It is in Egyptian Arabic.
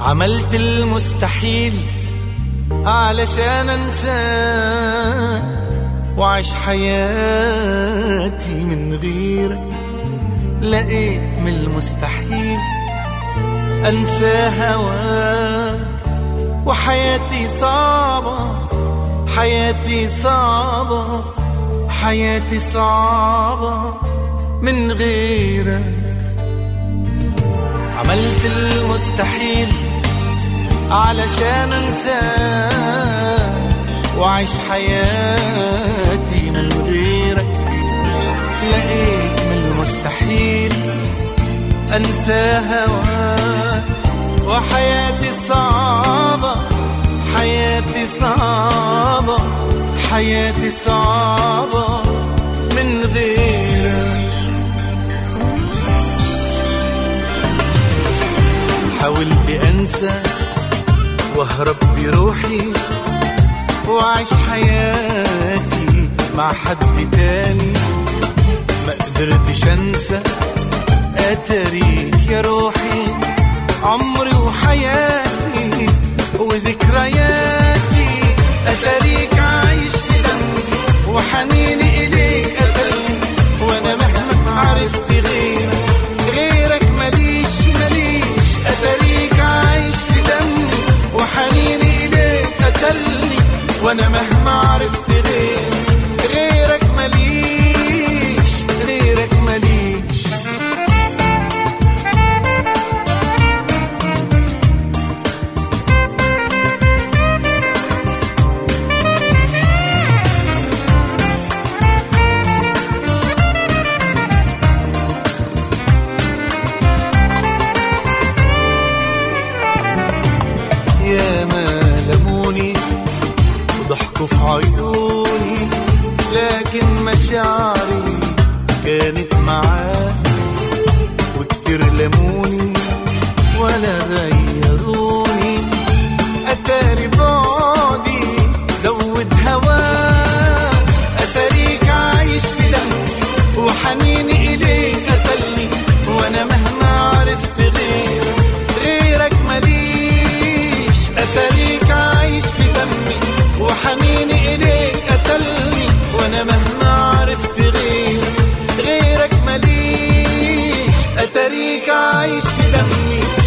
عملت المستحيل علشان انساك وعيش حياتي من غيرك لقيت من المستحيل انسى هواك وحياتي صعبة حياتي صعبة حياتي صعبة من غيرك عملت المستحيل علشان انساك وعيش حياتي من غيرك لقيت من المستحيل انسى هواك وحياتي صعبة حياتي صعبة حياتي صعبة من غيرك حاولت انسى واهرب بروحي واعيش حياتي مع حد تاني ما قدرتش انسى اتاريك يا روحي عمري وحياتي وذكرياتي اتاريك عايش في دمي وحنيني اليك قتلني وانا مهما عرفت غيرك غيرك ماليش ماليش اتاريك عايش في دمي وحنيني اليك قتلني وانا مهما عرفت غيرك غيرك ماليش غيرك ماليش يا ما لموني وضحكوا في عيوني لكن مشاعري كانت معاه وكتير لموني ولا غيروني أتاري بعدي زود هواه أتاريك عايش في دمي وحنيني إليك قتلني وأنا مهما عرفت غيرك غيرك ماليش أتاريك عايش في دمي وحنيني إليك قتلني وأنا مهما عرفت غيرك غيرك ماليش أتاريك عايش في دمي